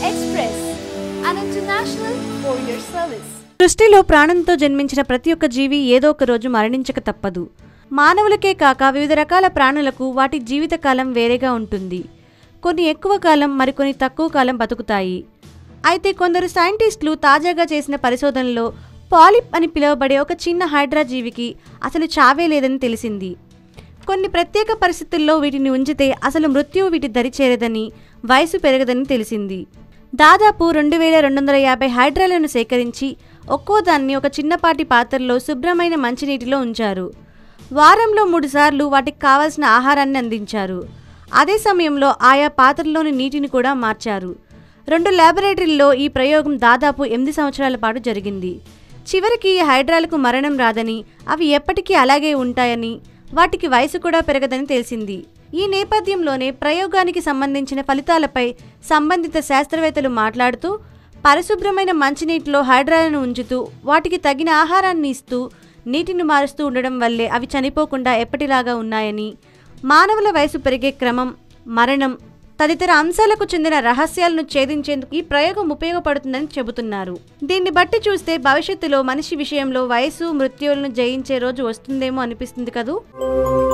Express, an international courier service. సృష్టిలో ప్రాణంతో జన్మించిన ప్రతి ఒక్క జీవి ఏదో ఒక రోజు మరణించక తప్పదు మానవులకే కాక వివిధ రకాల ప్రాణులకు వాటి జీవితకాలం వేరేగా ఉంటుంది కొన్ని ఎక్కువ కాలం మరికొన్ని తక్కువ కాలం బతుకుతాయి అయితే కొందరు సైంటిస్టులు తాజాగా చేసిన పరిశోధనలో పాలిప్ అని పిలువబడే ఒక చిన్న హైడ్రా జీవికి అసలు చావే లేదని తెలిసింది కొన్ని ప్రత్యేక పరిస్థితుల్లో వీటిని ఉంచితే అసలు మృత్యువు వీటి దరి చేరదని వయసు పెరగదని తెలిసింది దాదాపు రెండు వేల రెండు వందల యాభై హైడ్రాలను సేకరించి ఒక్కో దాన్ని ఒక చిన్నపాటి పాత్రలో శుభ్రమైన మంచినీటిలో ఉంచారు వారంలో మూడుసార్లు వాటికి కావాల్సిన ఆహారాన్ని అందించారు అదే సమయంలో ఆయా పాత్రలోని నీటిని కూడా మార్చారు రెండు ల్యాబొరేటరీల్లో ఈ ప్రయోగం దాదాపు ఎనిమిది సంవత్సరాల పాటు జరిగింది చివరికి ఈ హైడ్రాలకు మరణం రాదని అవి ఎప్పటికీ అలాగే ఉంటాయని వాటికి వయసు కూడా పెరగదని తెలిసింది ఈ నేపథ్యంలోనే ప్రయోగానికి సంబంధించిన ఫలితాలపై సంబంధిత శాస్త్రవేత్తలు మాట్లాడుతూ పరిశుభ్రమైన మంచినీటిలో హైడ్రాలను ఉంచుతూ వాటికి తగిన ఆహారాన్ని ఇస్తూ నీటిని మారుస్తూ ఉండడం వల్లే అవి చనిపోకుండా ఎప్పటిలాగా ఉన్నాయని మానవుల వయసు పెరిగే క్రమం మరణం తదితర అంశాలకు చెందిన రహస్యాలను ఛేదించేందుకు ఈ ప్రయోగం ఉపయోగపడుతుందని చెబుతున్నారు దీన్ని బట్టి చూస్తే భవిష్యత్తులో మనిషి విషయంలో వయసు మృత్యువులను జయించే రోజు వస్తుందేమో అనిపిస్తుంది కదూ